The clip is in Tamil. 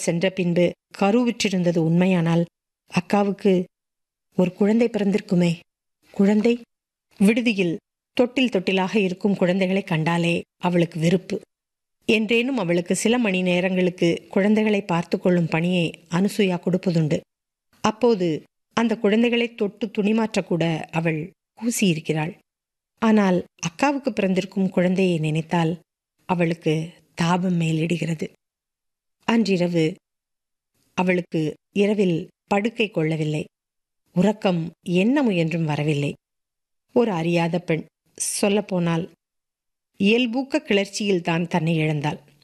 சென்ற பின்பு கருவுற்றிருந்தது உண்மையானால் அக்காவுக்கு ஒரு குழந்தை பிறந்திருக்குமே குழந்தை விடுதியில் தொட்டில் தொட்டிலாக இருக்கும் குழந்தைகளை கண்டாலே அவளுக்கு வெறுப்பு என்றேனும் அவளுக்கு சில மணி நேரங்களுக்கு குழந்தைகளை பார்த்து கொள்ளும் பணியை அனுசூயா கொடுப்பதுண்டு அப்போது அந்த குழந்தைகளை தொட்டு துணிமாற்றக்கூட அவள் கூசியிருக்கிறாள் ஆனால் அக்காவுக்கு பிறந்திருக்கும் குழந்தையை நினைத்தால் அவளுக்கு தாபம் மேலிடுகிறது அன்றிரவு அவளுக்கு இரவில் படுக்கை கொள்ளவில்லை உறக்கம் என்ன முயன்றும் வரவில்லை ஒரு அறியாத பெண் சொல்லப்போனால் இயல்பூக்க கிளர்ச்சியில் தான் தன்னை இழந்தாள்